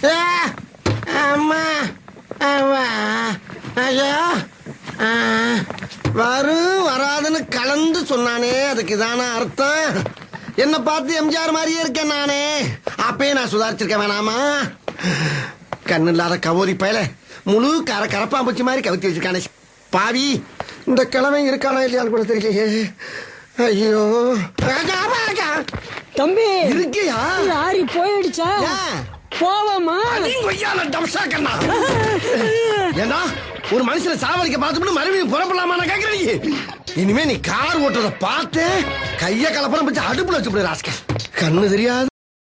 ஆ, அம்மா அம்மா ஐயோ ஆ, வரும் வராதுன்னு கலந்து சொன்னானே அதுக்கு இதான அர்த்தம் என்ன பார்த்து எம்ஜிஆர் மாதிரியே இருக்கேன் நானே அப்பயே நான் சுதாரிச்சிருக்க வேணாமா கண்ணு இல்லாத கவோரி பயல முழு கர கரப்பாம்பூச்சி மாதிரி கவுத்தி வச்சிருக்கானே பாவி இந்த கிழமை இருக்கானா இல்லையான்னு கூட தெரியலையே ஐயோ ராஜா, ராஜா. தம்பி இருக்கியா லாரி போயிடுச்சா ஏன்? போவோமா கொய்யால டம்சா கண்ணா ஏண்டா ஒரு மனுஷனை சாவடிக்க பார்த்துட்டு மறுபடியும் புறப்படலாமா நான் கேக்குறேன் நீ. இனிமே நீ கார் ஓட்டுறத பார்த்து கைய கலப்படம் வச்சு அடுப்புல வச்சு ராஸ்கல் கண்ணு தெரியாது